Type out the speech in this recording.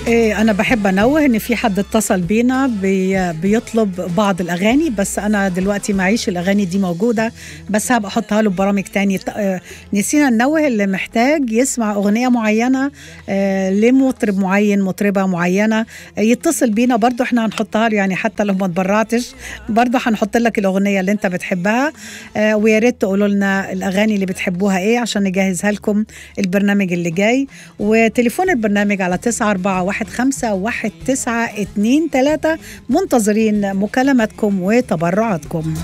إيه أنا بحب أنوه إن في حد اتصل بينا بي بيطلب بعض الأغاني بس أنا دلوقتي معيش الأغاني دي موجودة بس هبقى أحطها له ببرامج تاني ط- آه، نسينا ننوه اللي محتاج يسمع أغنية معينة آه، لمطرب معين مطربة معينة آه، يتصل بينا برضو احنا هنحطها له يعني حتى لو ما تبرعتش برضو هنحط لك الأغنية اللي أنت بتحبها آه، ويا ريت تقولوا لنا الأغاني اللي بتحبوها إيه عشان نجهزها لكم البرنامج اللي جاي وتليفون البرنامج على 9415 1923 منتظرين مكالماتكم وتبرعاتكم